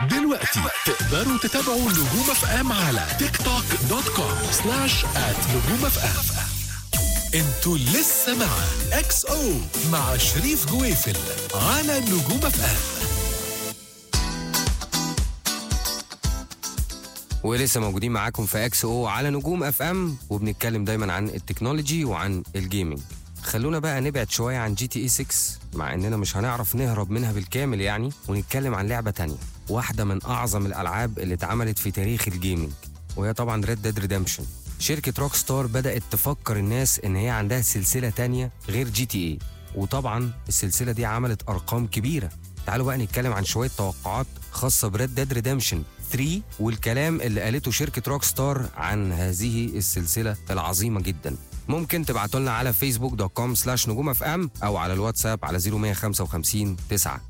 دلوقتي تقدروا تتابعوا نجوم اف ام على تيك توك دوت كوم سلاش ات نجوم اف ام انتوا لسه مع اكس او مع شريف جويفل على نجوم اف ام ولسه موجودين معاكم في اكس او على نجوم اف ام وبنتكلم دايما عن التكنولوجي وعن الجيمنج خلونا بقى نبعد شويه عن جي تي اي 6 مع اننا مش هنعرف نهرب منها بالكامل يعني ونتكلم عن لعبه تانية واحده من اعظم الالعاب اللي اتعملت في تاريخ الجيمنج وهي طبعا ريد ديد ريدمشن شركه روك ستار بدات تفكر الناس ان هي عندها سلسله تانية غير جي تي اي وطبعا السلسله دي عملت ارقام كبيره تعالوا بقى نتكلم عن شويه توقعات خاصه بريد ديد ريدمشن 3 والكلام اللي قالته شركه روك ستار عن هذه السلسله العظيمه جدا ممكن تبعتوا لنا على فيسبوك دوت كوم سلاش نجوم اف ام او على الواتساب على 0155 9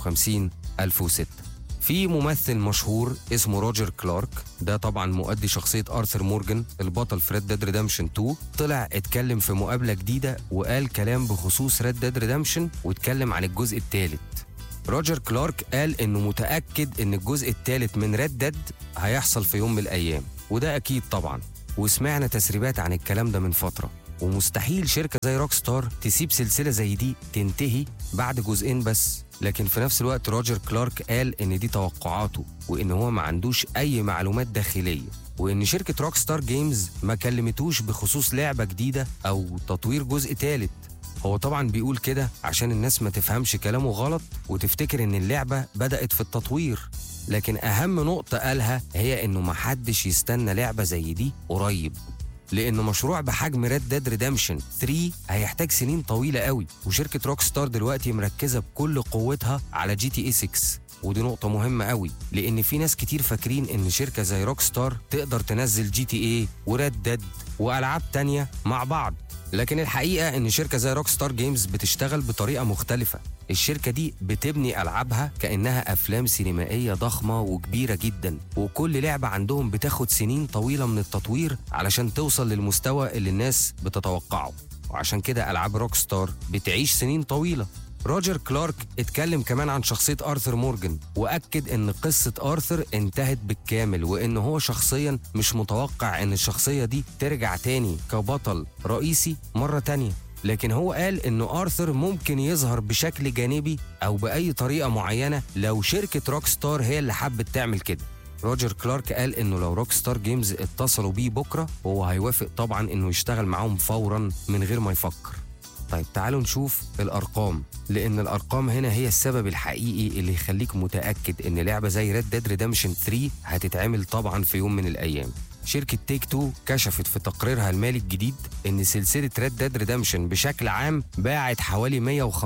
55 1006 في ممثل مشهور اسمه روجر كلارك ده طبعا مؤدي شخصية آرثر مورجان البطل في ريد ديد ريدمشن 2 طلع اتكلم في مقابلة جديدة وقال كلام بخصوص ريد ديد ريدمشن واتكلم عن الجزء الثالث روجر كلارك قال انه متاكد ان الجزء الثالث من ريد ديد هيحصل في يوم من الايام وده اكيد طبعا وسمعنا تسريبات عن الكلام ده من فتره ومستحيل شركه زي روك ستار تسيب سلسله زي دي تنتهي بعد جزئين بس لكن في نفس الوقت روجر كلارك قال ان دي توقعاته وان هو ما عندوش اي معلومات داخليه وان شركه روك ستار جيمز ما كلمتوش بخصوص لعبه جديده او تطوير جزء ثالث هو طبعا بيقول كده عشان الناس ما تفهمش كلامه غلط وتفتكر ان اللعبة بدأت في التطوير لكن أهم نقطة قالها هي إنه محدش يستنى لعبة زي دي قريب لأن مشروع بحجم ريد ديد ريدمشن 3 هيحتاج سنين طويلة قوي وشركة روك ستار دلوقتي مركزة بكل قوتها على جي تي اي 6 ودي نقطة مهمة قوي لأن في ناس كتير فاكرين إن شركة زي روك ستار تقدر تنزل جي تي اي وريد ديد وألعاب تانية مع بعض لكن الحقيقة إن شركة زي روك ستار جيمز بتشتغل بطريقة مختلفة الشركة دي بتبني ألعابها كأنها أفلام سينمائية ضخمة وكبيرة جدا وكل لعبة عندهم بتاخد سنين طويلة من التطوير علشان توصل للمستوى اللي الناس بتتوقعه وعشان كده ألعاب روك ستار بتعيش سنين طويلة روجر كلارك اتكلم كمان عن شخصية آرثر مورجان وأكد إن قصة آرثر انتهت بالكامل وإن هو شخصيا مش متوقع إن الشخصية دي ترجع تاني كبطل رئيسي مرة تانية لكن هو قال إنه آرثر ممكن يظهر بشكل جانبي أو بأي طريقة معينة لو شركة روك ستار هي اللي حبت تعمل كده روجر كلارك قال انه لو روك ستار جيمز اتصلوا بيه بكره هو هيوافق طبعا انه يشتغل معاهم فورا من غير ما يفكر طيب تعالوا نشوف الارقام لان الارقام هنا هي السبب الحقيقي اللي يخليك متاكد ان لعبه زي ريد ديد ريدمشن 3 هتتعمل طبعا في يوم من الايام شركة تيك تو كشفت في تقريرها المالي الجديد إن سلسلة ريد ديد ريدمشن بشكل عام باعت حوالي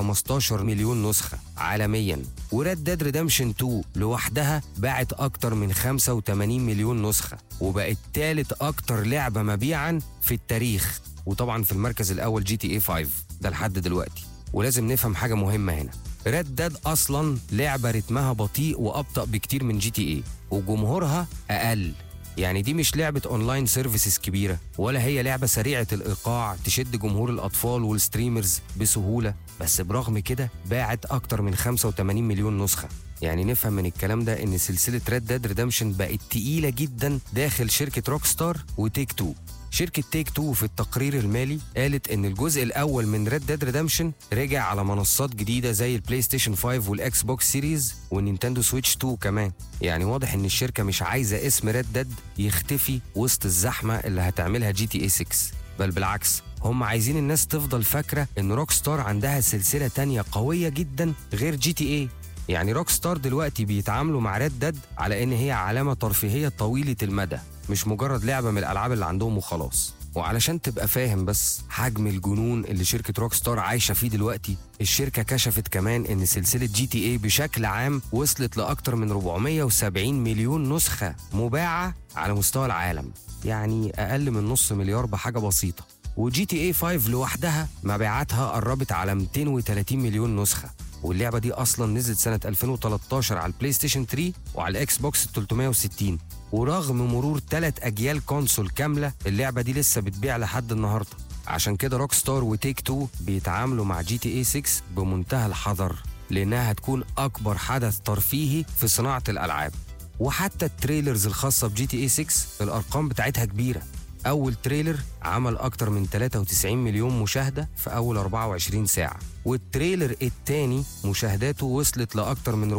115 مليون نسخة عالميا وريد ديد ريدمشن 2 لوحدها باعت أكتر من 85 مليون نسخة وبقت تالت أكتر لعبة مبيعا في التاريخ وطبعا في المركز الأول جي تي اي 5 ده لحد دلوقتي ولازم نفهم حاجة مهمة هنا ريد ديد أصلا لعبة رتمها بطيء وأبطأ بكتير من جي تي اي وجمهورها أقل يعني دي مش لعبة اونلاين سيرفيسز كبيرة ولا هي لعبة سريعة الإيقاع تشد جمهور الأطفال والستريمرز بسهولة بس برغم كده باعت أكتر من 85 مليون نسخة يعني نفهم من الكلام ده إن سلسلة ريد ديد ريدمشن بقت تقيلة جدا داخل شركة روك ستار وتيك تو شركة تيك تو في التقرير المالي قالت إن الجزء الأول من ريد ديد ريدمشن رجع على منصات جديدة زي البلاي ستيشن 5 والإكس بوكس سيريز والنينتندو سويتش 2 كمان يعني واضح إن الشركة مش عايزة اسم ريد ديد يختفي وسط الزحمة اللي هتعملها جي تي اي 6 بل بالعكس هم عايزين الناس تفضل فاكرة إن روك ستار عندها سلسلة تانية قوية جدا غير جي تي اي يعني روك ستار دلوقتي بيتعاملوا مع ريد ديد على إن هي علامة ترفيهية طويلة المدى مش مجرد لعبة من الألعاب اللي عندهم وخلاص وعلشان تبقى فاهم بس حجم الجنون اللي شركة روك ستار عايشة فيه دلوقتي الشركة كشفت كمان إن سلسلة جي تي اي بشكل عام وصلت لأكتر من 470 مليون نسخة مباعة على مستوى العالم يعني أقل من نص مليار بحاجة بسيطة وجي تي اي 5 لوحدها مبيعاتها قربت على 230 مليون نسخة واللعبة دي أصلا نزلت سنة 2013 على البلاي ستيشن 3 وعلى الإكس بوكس 360 ورغم مرور ثلاث أجيال كونسول كاملة اللعبة دي لسه بتبيع لحد النهاردة عشان كده روك ستار وتيك تو بيتعاملوا مع جي تي اي 6 بمنتهى الحذر لأنها هتكون أكبر حدث ترفيهي في صناعة الألعاب وحتى التريلرز الخاصة بجي تي اي 6 الأرقام بتاعتها كبيرة أول تريلر عمل أكتر من 93 مليون مشاهدة في أول 24 ساعة والتريلر التاني مشاهداته وصلت لأكتر من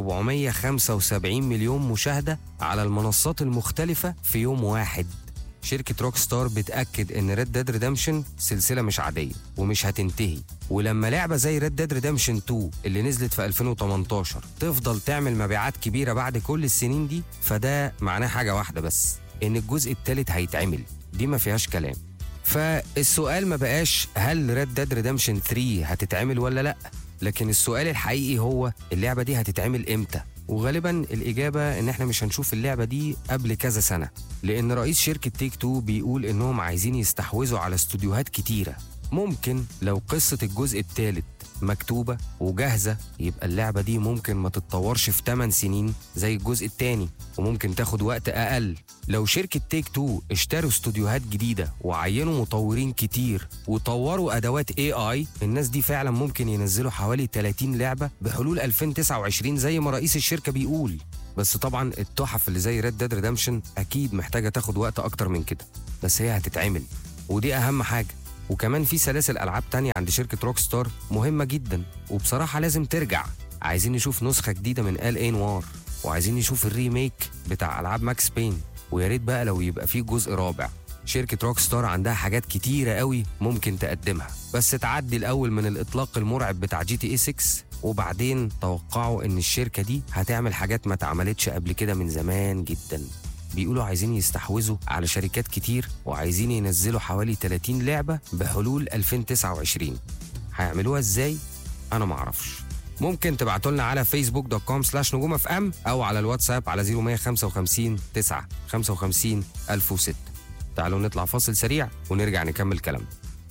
475 مليون مشاهدة على المنصات المختلفة في يوم واحد شركة روك ستار بتأكد إن ريد ديد ريدمشن سلسلة مش عادية ومش هتنتهي ولما لعبة زي ريد ديد ريدمشن 2 اللي نزلت في 2018 تفضل تعمل مبيعات كبيرة بعد كل السنين دي فده معناه حاجة واحدة بس إن الجزء التالت هيتعمل دي ما فيهاش كلام فالسؤال ما بقاش هل ريد ديد ريدمشن 3 هتتعمل ولا لأ لكن السؤال الحقيقي هو اللعبة دي هتتعمل إمتى وغالبا الإجابة إن إحنا مش هنشوف اللعبة دي قبل كذا سنة لأن رئيس شركة تيك تو بيقول إنهم عايزين يستحوذوا على استوديوهات كتيرة ممكن لو قصة الجزء الثالث مكتوبة وجاهزة يبقى اللعبة دي ممكن ما تتطورش في 8 سنين زي الجزء الثاني وممكن تاخد وقت أقل لو شركة تيك تو اشتروا استوديوهات جديدة وعينوا مطورين كتير وطوروا أدوات AI الناس دي فعلا ممكن ينزلوا حوالي 30 لعبة بحلول 2029 زي ما رئيس الشركة بيقول بس طبعا التحف اللي زي ريد ديد ريدمشن أكيد محتاجة تاخد وقت أكتر من كده بس هي هتتعمل ودي أهم حاجة وكمان في سلاسل ألعاب تانية عند شركة روك ستار مهمة جدا وبصراحة لازم ترجع عايزين نشوف نسخة جديدة من ال اي نوار وعايزين نشوف الريميك بتاع ألعاب ماكس بين ويا ريت بقى لو يبقى فيه جزء رابع شركة روك ستار عندها حاجات كتيرة قوي ممكن تقدمها بس تعدي الأول من الإطلاق المرعب بتاع جي تي اي 6 وبعدين توقعوا إن الشركة دي هتعمل حاجات ما اتعملتش قبل كده من زمان جدا بيقولوا عايزين يستحوذوا على شركات كتير وعايزين ينزلوا حوالي 30 لعبة بحلول 2029 هيعملوها ازاي؟ أنا معرفش ممكن تبعتوا لنا على فيسبوك دوت كوم سلاش نجوم اف ام او على الواتساب على 0155 9 55 1006 تعالوا نطلع فاصل سريع ونرجع نكمل كلامنا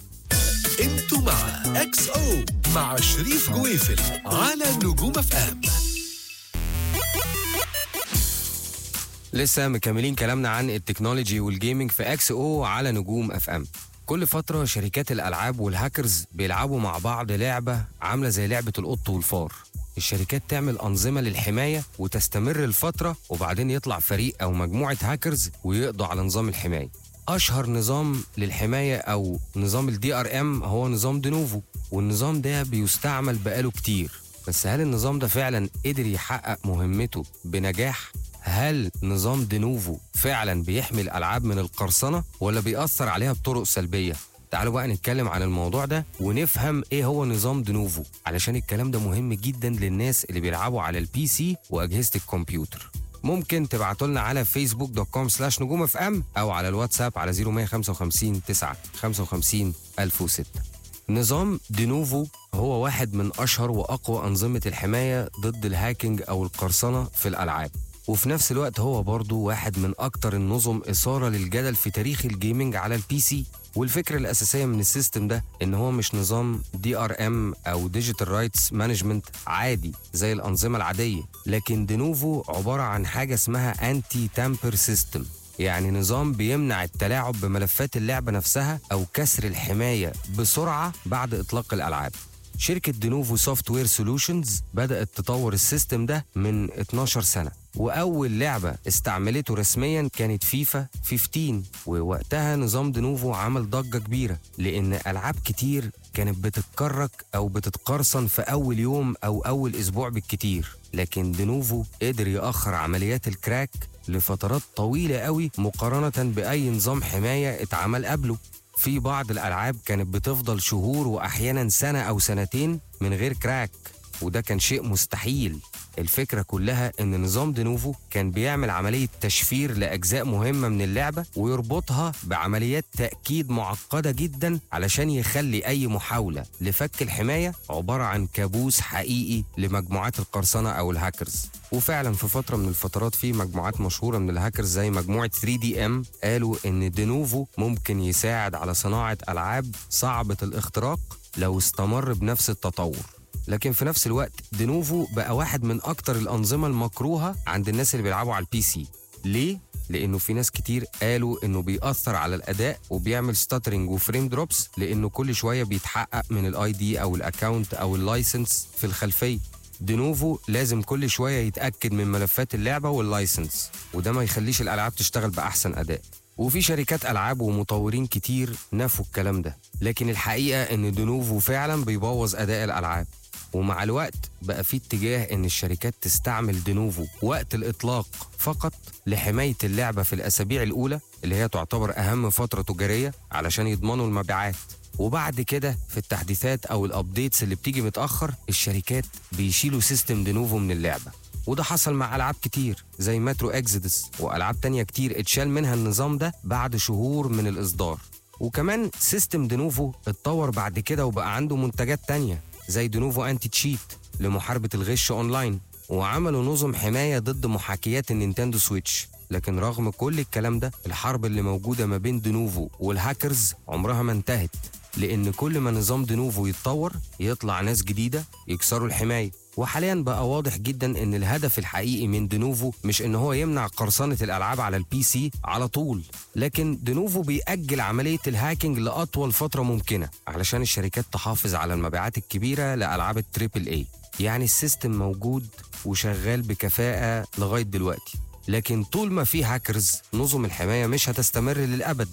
انتوا مع اكس او مع شريف جويفل على نجوم اف ام لسه مكملين كلامنا عن التكنولوجي والجيمنج في اكس او على نجوم اف ام كل فترة شركات الألعاب والهاكرز بيلعبوا مع بعض لعبة عاملة زي لعبة القط والفار الشركات تعمل أنظمة للحماية وتستمر لفترة وبعدين يطلع فريق أو مجموعة هاكرز ويقضوا على نظام الحماية أشهر نظام للحماية أو نظام الدي ار ام هو نظام دينوفو والنظام ده بيستعمل بقاله كتير بس هل النظام ده فعلا قدر يحقق مهمته بنجاح؟ هل نظام دينوفو فعلا بيحمي الألعاب من القرصنة ولا بيأثر عليها بطرق سلبية؟ تعالوا بقى نتكلم عن الموضوع ده ونفهم ايه هو نظام دينوفو علشان الكلام ده مهم جدا للناس اللي بيلعبوا على البي سي واجهزه الكمبيوتر ممكن تبعتوا لنا على فيسبوك دوت كوم سلاش نجوم اف ام او على الواتساب على 0155 9 55 1006 نظام دينوفو هو واحد من اشهر واقوى انظمه الحمايه ضد الهاكينج او القرصنه في الالعاب وفي نفس الوقت هو برضه واحد من أكتر النظم إثارة للجدل في تاريخ الجيمنج على البي سي والفكرة الأساسية من السيستم ده إن هو مش نظام دي ار ام أو ديجيتال رايتس مانجمنت عادي زي الأنظمة العادية لكن دينوفو عبارة عن حاجة اسمها أنتي تامبر سيستم يعني نظام بيمنع التلاعب بملفات اللعبة نفسها أو كسر الحماية بسرعة بعد إطلاق الألعاب شركة دينوفو سوفت وير سولوشنز بدأت تطور السيستم ده من 12 سنة وأول لعبة استعملته رسميا كانت فيفا 15 ووقتها نظام دينوفو عمل ضجة كبيرة لأن ألعاب كتير كانت بتتكرك أو بتتقرصن في أول يوم أو أول أسبوع بالكتير لكن دينوفو قدر يأخر عمليات الكراك لفترات طويلة قوي مقارنة بأي نظام حماية اتعمل قبله في بعض الألعاب كانت بتفضل شهور وأحيانا سنة أو سنتين من غير كراك وده كان شيء مستحيل الفكرة كلها إن نظام دينوفو كان بيعمل عملية تشفير لأجزاء مهمة من اللعبة ويربطها بعمليات تأكيد معقدة جدا علشان يخلي أي محاولة لفك الحماية عبارة عن كابوس حقيقي لمجموعات القرصنة أو الهاكرز وفعلا في فترة من الفترات في مجموعات مشهورة من الهاكرز زي مجموعة 3DM قالوا إن دينوفو ممكن يساعد على صناعة ألعاب صعبة الاختراق لو استمر بنفس التطور لكن في نفس الوقت دينوفو بقى واحد من أكتر الأنظمة المكروهة عند الناس اللي بيلعبوا على البي سي ليه؟ لأنه في ناس كتير قالوا إنه بيأثر على الأداء وبيعمل ستاترنج وفريم دروبس لأنه كل شوية بيتحقق من الاي دي أو الأكاونت أو اللايسنس في الخلفية دينوفو لازم كل شويه يتاكد من ملفات اللعبه واللايسنس وده ما يخليش الالعاب تشتغل باحسن اداء وفي شركات العاب ومطورين كتير نفوا الكلام ده لكن الحقيقه ان دينوفو فعلا بيبوظ اداء الالعاب ومع الوقت بقى في اتجاه ان الشركات تستعمل دينوفو وقت الاطلاق فقط لحمايه اللعبه في الاسابيع الاولى اللي هي تعتبر اهم فتره تجاريه علشان يضمنوا المبيعات وبعد كده في التحديثات او الابديتس اللي بتيجي متاخر الشركات بيشيلوا سيستم دينوفو من اللعبه وده حصل مع العاب كتير زي ماترو اكزيدس والعاب تانية كتير اتشال منها النظام ده بعد شهور من الاصدار وكمان سيستم دينوفو اتطور بعد كده وبقى عنده منتجات تانية زي دينوفو انتي تشيت لمحاربة الغش اونلاين وعملوا نظم حماية ضد محاكيات النينتندو سويتش لكن رغم كل الكلام ده الحرب اللي موجودة ما بين دينوفو والهاكرز عمرها ما انتهت لأن كل ما نظام دينوفو يتطور يطلع ناس جديدة يكسروا الحماية وحاليا بقى واضح جدا ان الهدف الحقيقي من دينوفو مش ان هو يمنع قرصنه الالعاب على البي سي على طول لكن دينوفو بيأجل عمليه الهاكينج لاطول فتره ممكنه علشان الشركات تحافظ على المبيعات الكبيره لالعاب التريبل اي يعني السيستم موجود وشغال بكفاءه لغايه دلوقتي لكن طول ما في هاكرز نظم الحمايه مش هتستمر للابد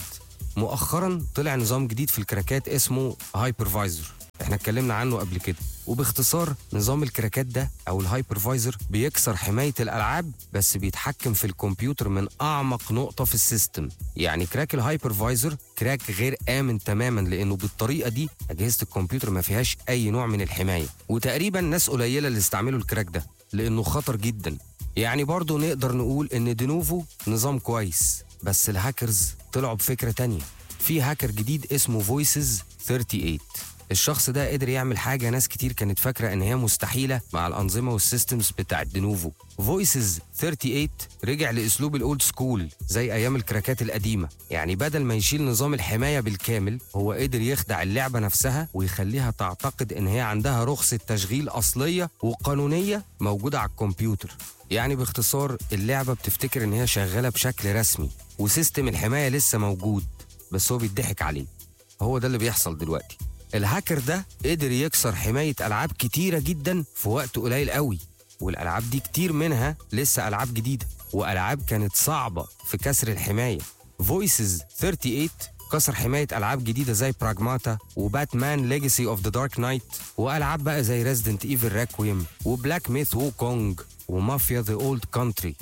مؤخرا طلع نظام جديد في الكراكات اسمه هايبرفايزر احنا اتكلمنا عنه قبل كده وباختصار نظام الكراكات ده او الهايبرفايزر بيكسر حمايه الالعاب بس بيتحكم في الكمبيوتر من اعمق نقطه في السيستم يعني كراك الهايبرفايزر كراك غير امن تماما لانه بالطريقه دي اجهزه الكمبيوتر ما فيهاش اي نوع من الحمايه وتقريبا ناس قليله اللي استعملوا الكراك ده لانه خطر جدا يعني برضه نقدر نقول ان دينوفو نظام كويس بس الهاكرز طلعوا بفكره تانية في هاكر جديد اسمه فويسز 38 الشخص ده قدر يعمل حاجه ناس كتير كانت فاكره ان هي مستحيله مع الانظمه والسيستمز بتاعت دينوفو فويسز 38 رجع لاسلوب الاولد سكول زي ايام الكراكات القديمه يعني بدل ما يشيل نظام الحمايه بالكامل هو قدر يخدع اللعبه نفسها ويخليها تعتقد ان هي عندها رخصه تشغيل اصليه وقانونيه موجوده على الكمبيوتر يعني باختصار اللعبه بتفتكر ان هي شغاله بشكل رسمي وسيستم الحمايه لسه موجود بس هو بيضحك عليه هو ده اللي بيحصل دلوقتي الهاكر ده قدر يكسر حماية ألعاب كتيرة جدا في وقت قليل قوي والألعاب دي كتير منها لسه ألعاب جديدة وألعاب كانت صعبة في كسر الحماية فويسز 38 كسر حماية ألعاب جديدة زي براجماتا وباتمان ليجاسي اوف ذا دارك نايت وألعاب بقى زي ريزيدنت ايفل راكويم وبلاك ميث ووكونج ومافيا ذا اولد كونتري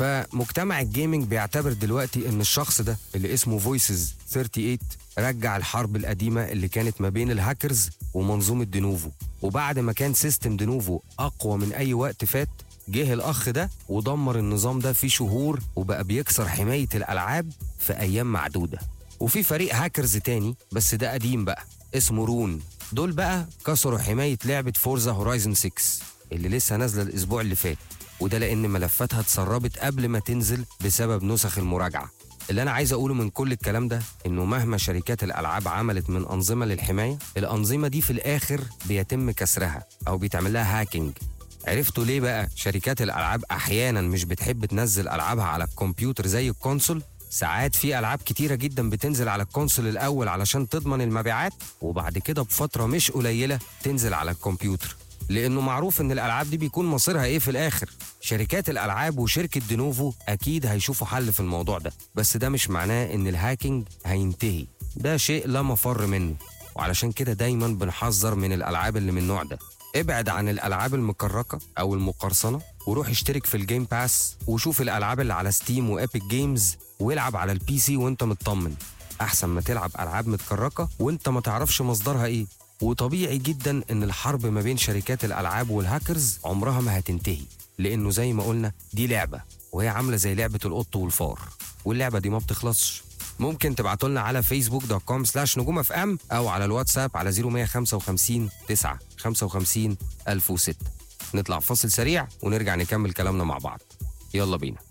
فمجتمع الجيمنج بيعتبر دلوقتي ان الشخص ده اللي اسمه فويسز 38 رجع الحرب القديمة اللي كانت ما بين الهاكرز ومنظومة دينوفو وبعد ما كان سيستم دينوفو أقوى من أي وقت فات جه الأخ ده ودمر النظام ده في شهور وبقى بيكسر حماية الألعاب في أيام معدودة وفي فريق هاكرز تاني بس ده قديم بقى اسمه رون دول بقى كسروا حماية لعبة فورزا هورايزن 6 اللي لسه نازلة الأسبوع اللي فات وده لأن ملفاتها اتسربت قبل ما تنزل بسبب نسخ المراجعة اللي انا عايز اقوله من كل الكلام ده انه مهما شركات الالعاب عملت من انظمه للحمايه الانظمه دي في الاخر بيتم كسرها او بيتعمل لها هاكينج عرفتوا ليه بقى شركات الالعاب احيانا مش بتحب تنزل العابها على الكمبيوتر زي الكونسول ساعات في العاب كتيره جدا بتنزل على الكونسول الاول علشان تضمن المبيعات وبعد كده بفتره مش قليله تنزل على الكمبيوتر لانه معروف ان الالعاب دي بيكون مصيرها ايه في الاخر شركات الالعاب وشركه دينوفو اكيد هيشوفوا حل في الموضوع ده بس ده مش معناه ان الهاكينج هينتهي ده شيء لا مفر منه وعلشان كده دايما بنحذر من الالعاب اللي من النوع ده ابعد عن الالعاب المكركه او المقرصنه وروح اشترك في الجيم باس وشوف الالعاب اللي على ستيم وابيك جيمز والعب على البي سي وانت مطمن احسن ما تلعب العاب متكركه وانت ما تعرفش مصدرها ايه وطبيعي جدا ان الحرب ما بين شركات الالعاب والهاكرز عمرها ما هتنتهي لانه زي ما قلنا دي لعبه وهي عامله زي لعبه القط والفار واللعبه دي ما بتخلصش ممكن تبعتوا لنا على فيسبوك دوت كوم سلاش نجوم اف ام او على الواتساب على 0155 9 55 1006 نطلع فاصل سريع ونرجع نكمل كلامنا مع بعض يلا بينا